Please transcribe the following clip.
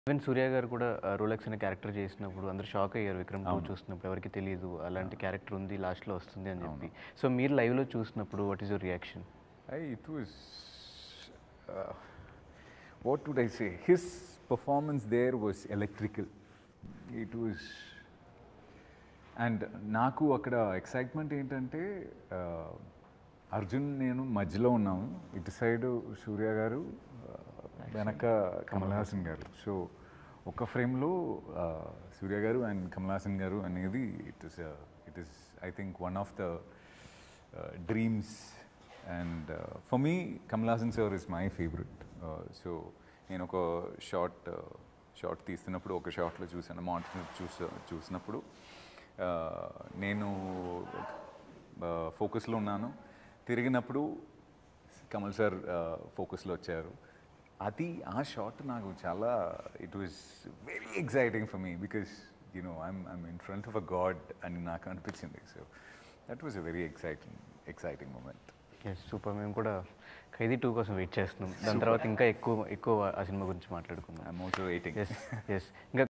Even సూర్య గారు కూడా Rolex అనే క్యారెక్టర్ చేసినప్పుడు అందరూ షాక్ అయ్యారు విక్రమ్ టూ చూసినప్పుడు ఎవరికి తెలియదు అలాంటి క్యారెక్టర్ ఉంది లాస్ట్లో వస్తుంది అని చెప్పి సో మీరు లైవ్లో చూసినప్పుడు what is your reaction I, it was, uh, what would I say? His performance there was electrical. It was, and నాకు అక్కడ ఎక్సైట్మెంట్ ఏంటంటే uh, అర్జున్ నేను మధ్యలో ఉన్నాము ఇటు సైడ్ సూర్య గారు uh, వెనక కమల్ హాసన్ గారు సో ఒక ఫ్రేమ్లో సూర్య గారు అండ్ కమల్ హాసన్ గారు అనేది it is it is I think one of the dreams and for me Kamal Haasan sir is my favourite so నేను ఒక షార్ట్ షార్ట్ తీస్తున్నప్పుడు ఒక షార్ట్లో చూసాను మానిటర్ చూసా చూసినప్పుడు uh, నేను ఫోకస్లో ఉన్నాను తిరిగినప్పుడు కమల్ సార్ ఫోకస్లో వచ్చారు అది ఆ షాట్ నాకు చాలా it was very exciting for me because you know I'm I'm in front of a God అని నాకు అనిపించింది so that was a very exciting exciting moment yes super మేము కూడా ఖైదీ టూ కోసం వెయిట్ చేస్తున్నాం దాని తర్వాత ఇంకా ఎక్కువ ఎక్కువ ఆ సినిమా గురించి మాట్లాడుకుందాం I'm also waiting yes yes ఇంకా